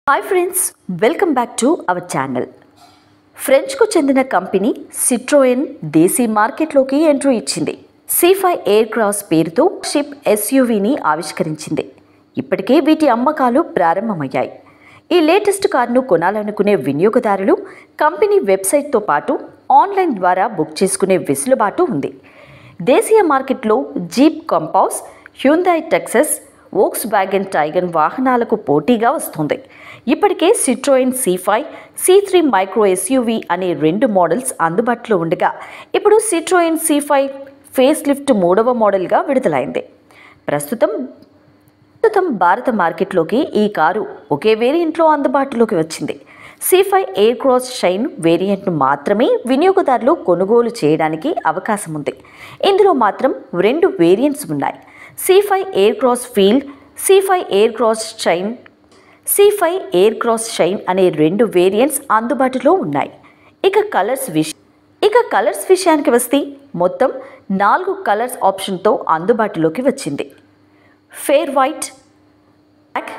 hi friends welcome back to our channel ఫ్రెంచ్కు చెందిన company Citroen దేశీ మార్కెట్లోకి ఎంట్రీ ఇచ్చింది సీఫై ఎయిర్ క్రాస్ పేరుతో షిప్ ఎస్యూవీని ఆవిష్కరించింది ఇప్పటికే వీటి అమ్మకాలు ప్రారంభమయ్యాయి ఈ లేటెస్ట్ కారును కొనాలనుకునే వినియోగదారులు కంపెనీ వెబ్సైట్తో పాటు ఆన్లైన్ ద్వారా బుక్ చేసుకునే వెసులుబాటు ఉంది దేశీయ మార్కెట్లో Jeep Compass Hyundai Tucson Volkswagen Taigun వాహనాలకు పోటీగా వస్తుంది ఇప్పటికే Citroen C five C three micro SUV అనే రెండు మోడల్స్ అందుబాటులో ఉండగా ఇప్పుడు Citroen C five facelift మూడవ మోడల్గా విడుదలైంది ప్రస్తుతం ప్రస్తుతం భారత మార్కెట్లోకి ఈ కారు ఒకే వేరియంట్లో అందుబాటులోకి వచ్చింది C five Aircross shine వేరియంట్ను మాత్రమే వినియోగదారులు కొనుగోలు చేయడానికి అవకాశం ఉంది ఇందులో మాత్రం రెండు వేరియంట్స్ ఉన్నాయి C five Aircross feel C five Aircross shine C five Aircross shine అనే రెండు వేరియంట్స్ అందుబాటులో ఉన్నాయి ఇక కలర్స్ విష ఇక కలర్స్ విషయానికి వస్తే మొత్తం నాలుగు కలర్స్ ఆప్షన్తో అందుబాటులోకి వచ్చింది fair white black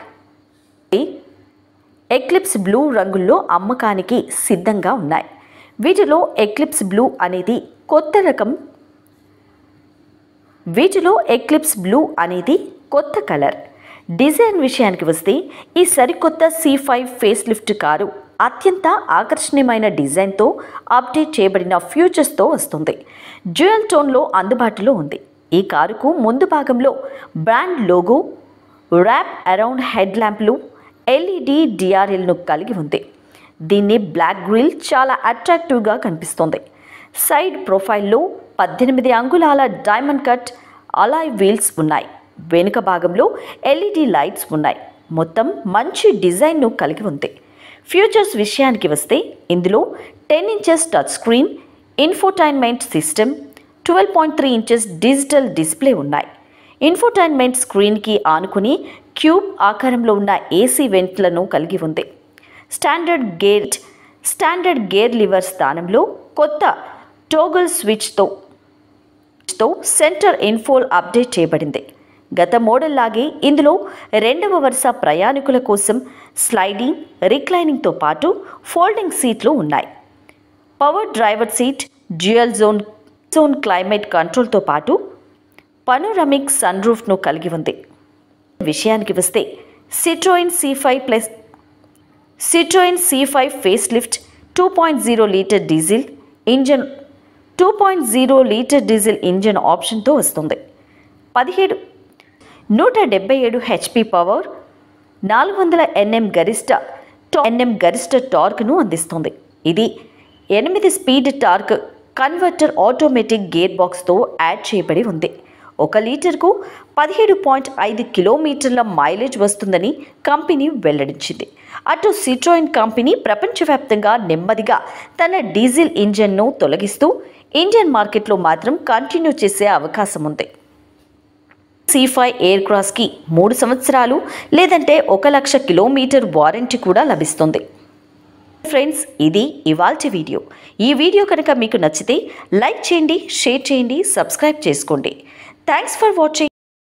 eclipse blue రంగుల్లో అమ్మకానికి సిద్ధంగా ఉన్నాయి వీటిలో ఎక్లిప్స్ బ్లూ అనేది కొత్త రకం వీటిలో ఎక్లిప్స్ బ్లూ అనేది కొత్త కలర్ డిజైన్ విషయానికి వస్తే ఈ సరికొత్త C five facelift car అత్యంత ఆకర్షణీయమైన డిజైన్తో అప్డేట్ చేయబడిన ఫ్యూచర్స్తో వస్తుంది డ్యూయల్ టోన్లో అందుబాటులో ఉంది ఈ కారుకు ముందు భాగంలో brand logo wrap around head ల్యాంప్లు ఎల్ఈడి డిఆర్ఎల్ను కలిగి ఉంది దీన్ని బ్లాక్ గ్రిల్ చాలా అట్రాక్టివ్గా కనిపిస్తుంది సైడ్ ప్రొఫైల్లో పద్దెనిమిది అంగుళాల డైమండ్ కట్ అలాయ్ వీల్స్ ఉన్నాయి వెనుక భాగంలో ఎల్ఈడి లైట్స్ ఉన్నాయి మొత్తం మంచి డిజైన్ను కలిగి ఉంది ఫ్యూచర్స్ విషయానికి వస్తే ఇందులో ten inches touch screen infotainment system twelve point three inches digital display ఉన్నాయి ఇన్ఫోటైన్మెంట్ స్క్రీన్కి ఆనుకుని క్యూబ్ ఆకారంలో ఉన్న ఏసీ వెంట్లను కలిగి ఉంది standard gear standard gear lever స్థానంలో కొత్త టోగల్ స్విచ్తో తో సెంటర్ ఇన్ఫోల్ అప్డేట్ చేయబడింది గత మోడల్ లాగే ఇందులో రెండవ వరుస ప్రయాణికుల కోసం స్లైడింగ్ రిక్లైనింగ్తో పాటు ఫోల్డింగ్ సీట్లు ఉన్నాయి power driver seat dual zone zone climate కంట్రోల్తో పాటు పనోరమిక్ సన్ రూఫ్ను కలిగి ఉంది విషయానికి వస్తే Citroen C five plus Citroen C five facelift two point zero litre diesel engine two point zero litre diesel engine ఆప్షన్తో వస్తుంది పదిహేడు నూట డెబ్బై ఏడు హెచ్పి పవర్ నాలుగు వందల ఎన్ఎం గరిష్ట టా- ఎన్ఎం గరిష్ట టార్క్ను అందిస్తుంది ఇది ఎనిమిది speed torque converter automatic gear బాక్స్తో యాడ్ చేయబడి ఉంది ఒక లీటర్కు పదిహేడు పాయింట్ ఐదు కిలోమీటర్ల మైలేజ్ వస్తుందని కంపెనీ వెల్లడించింది అటు సిట్రోయిన్ కంపెనీ ప్రపంచవ్యాప్తంగా నెమ్మదిగా తన డీజిల్ ఇంజన్ను తొలగిస్తూ ఇండియన్ మార్కెట్లో మాత్రం కంటిన్యూ చేసే అవకాశం ఉంది సి ఫైవ్ ఎయిర్ క్రాస్కి మూడు సంవత్సరాలు లేదంటే ఒక లక్ష కిలోమీటర్ వారంటీ కూడా లభిస్తుంది ఫ్రెండ్స్ ఇది ఇవాల్టి వీడియో ఈ వీడియో కనుక మీకు నచ్చితే లైక్ చేయండి షేర్ చేయండి సబ్స్క్రైబ్ చేసుకోండి థ్యాంక్స్ ఫర్ వాచింగ్